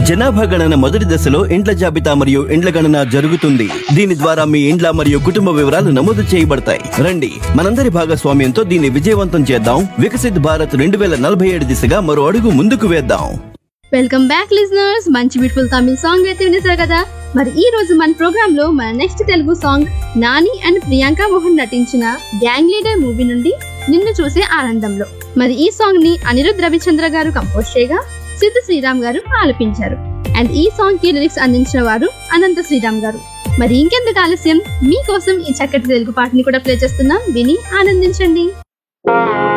జనాభా గణన మొదటి దశలో ఇండ్ల జాబితా మరియు ఇండ్ల గణన జరుగుతుంది దీని ద్వారా మీ ఇండ్ల మరియు కుటుంబ వివరాలు నమోదు చేయబడతాయి రండి మనందరి భాగస్వామ్యంతో దీన్ని విజయవంతం చేద్దాం వికసిత్ భారత్ రెండు వేల నలభై ఏడు దిశగా మరో అడుగు ముందుకు వేద్దాం వెల్కమ్ బ్యాక్ లిజనర్స్ మంచి బ్యూటిఫుల్ తమిళ్ సాంగ్ అయితే వినేశారు కదా మరి ఈ రోజు మన ప్రోగ్రామ్ లో మన next Telugu song Nani and Priyanka Mohan నటించిన గ్యాంగ్ లీడర్ మూవీ నుండి నిన్ను చూసే ఆనందంలో మరి ఈ సాంగ్ ని అనిరుద్ రవిచంద్ర గారు కంపోజ్ చేయగా సిద్ధు శ్రీరామ్ గారు ఆలపించారు అండ్ ఈ సాంగ్ కి లిరిక్స్ అందించిన వారు అనంత శ్రీరామ్ గారు మరి ఇంకెందుకు ఆలస్యం మీకోసం ఈ చక్కటి తెలుగు పాటని కూడా ప్లే చేస్తున్నాం విని ఆనందించండి